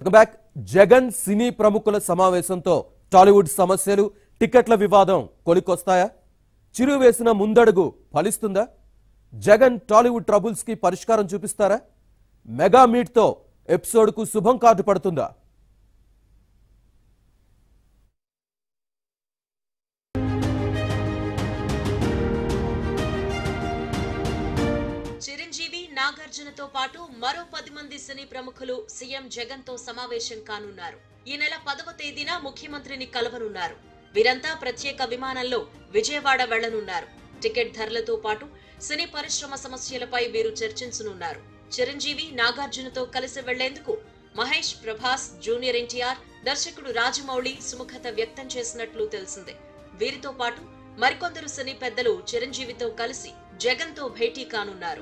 back Jagan సినీ ప్రముఖుల సమావేశంతో టాలీవుడ్ సమస్యలు టికెట్ల వివాదం కొలికొస్తాయా చిరు వేసిన ముందడుగు ఫలిస్తుందా జగన్ టాలీవుడ్ ట్రబుల్స్ కి పరిష్కారం చూపిస్తారా మెగా మీట్ తో ఎపిసోడ్ కు శుభం కార్డు పడుతుందా చిరంజీవి నాగార్జునతో పాటు మరో పది మంది సినీ ప్రముఖులు సీఎం జగన్ తో సమావేశం కానున్నారు ఈ నెల పదవ తేదీన ముఖ్యమంత్రిని కలవనున్నారు వీరంతా ప్రత్యేక విమానంలో విజయవాడ వెళ్లనున్నారు టికెట్ ధరలతో పాటు సినీ పరిశ్రమ సమస్యలపై వీరు చర్చించనున్నారు చిరంజీవి నాగార్జునతో కలిసి వెళ్లేందుకు మహేష్ ప్రభాస్ జూనియర్ ఎన్టీఆర్ దర్శకుడు రాజమౌళి సుముఖత వ్యక్తం చేసినట్లు తెలిసిందే వీరితో పాటు మరికొందరు సినీ పెద్దలు చిరంజీవితో కలిసి జగన్ తో భేటీ కానున్నారు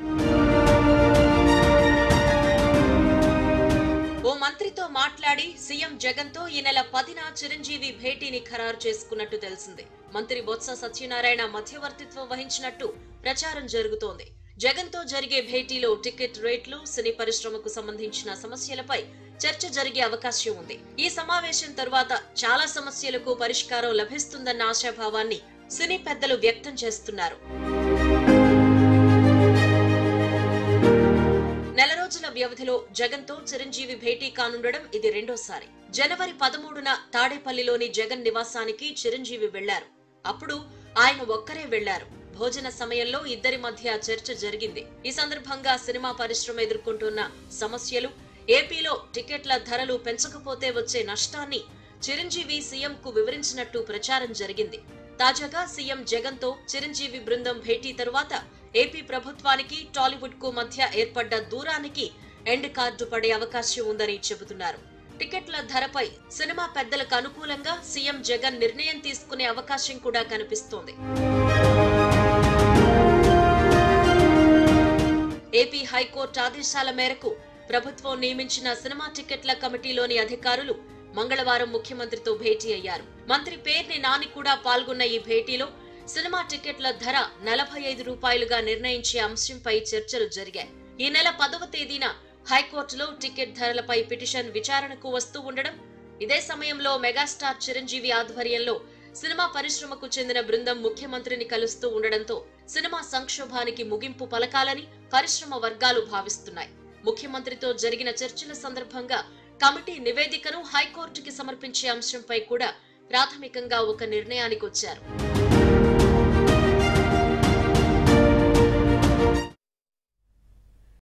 ఓ మంత్రితో మాట్లాడి సీఎం జగన్ తో ఈ నెల పదిన చిరంజీవి భేటీని ఖరారు చేసుకున్నట్టు తెలిసింది మంత్రి బొత్స సత్యనారాయణ మధ్యవర్తిత్వం వహించినట్టు ప్రచారం జరుగుతోంది జగన్ తో జరిగే భేటీలో టికెట్ రేట్లు సినీ పరిశ్రమకు సంబంధించిన సమస్యలపై చర్చ జరిగే అవకాశం ఉంది ఈ సమావేశం తరువాత చాలా సమస్యలకు పరిష్కారం లభిస్తుందన్న ఆశాభావాన్ని సినీ పెద్దలు వ్యక్తం చేస్తున్నారు నెల రోజుల వ్యవధిలో జగన్ తో చిరంజీవి భేటీ కానుండడం ఇది రెండోసారి జనవరి పదమూడున తాడేపల్లిలోని జగన్ నివాసానికి చిరంజీవి వెళ్లారు అప్పుడు ఆయన ఒక్కరే వెళ్లారు భోజన సమయంలో ఇద్దరి మధ్య చర్చ జరిగింది ఈ సందర్భంగా సినిమా పరిశ్రమ ఎదుర్కొంటున్న సమస్యలు ఏపీలో టికెట్ల ధరలు పెంచకపోతే వచ్చే నష్టాన్ని చిరంజీవి సీఎం కు వివరించినట్టు ప్రచారం జరిగింది తాజాగా సీఎం జగన్ తో చిరంజీవి బృందం భేటీ తరువాత ఏపీ ప్రభుత్వానికి టాలీవుడ్ కు మధ్య ఏర్పడ్డ దూరానికి ఎండ్ కార్డు పడే అవకాశం ఉందని చెబుతున్నారు టికెట్ల ధరపై సినిమా పెద్దలకు అనుకూలంగా సీఎం జగన్ నిర్ణయం తీసుకునే అవకాశం కూడా కనిపిస్తోంది ఏపీ హైకోర్టు ఆదేశాల మేరకు ప్రభుత్వం నియమించిన సినిమా టికెట్ల కమిటీలోని అధికారులు మంగళవారం ముఖ్యమంత్రితో భేటీ అయ్యారు మంత్రి పేర్ని నాని కూడా పాల్గొన్న ఈ భేటీలో సినిమా టికెట్ల ధర నలభై ఐదు రూపాయలుగా నిర్ణయించే అంశంపై చర్చలు జరిగాయి ఈ నెల పదవ తేదీన హైకోర్టులో టికెట్ ధరలపై పిటిషన్ విచారణకు వస్తూ ఉండడం ఇదే సమయంలో మెగాస్టార్ చిరంజీవి ఆధ్వర్యంలో సినిమా పరిశ్రమకు చెందిన బృందం ముఖ్యమంత్రిని కలుస్తూ ఉండడంతో సినిమా సంక్షోభానికి ముగింపు పలకాలని పరిశ్రమ వర్గాలు భావిస్తున్నాయి ముఖ్యమంత్రితో జరిగిన చర్చల సందర్భంగా కమిటీ నివేదికను హైకోర్టుకి సమర్పించే అంశంపై కూడా ప్రాథమికంగా ఒక నిర్ణయానికి వచ్చారు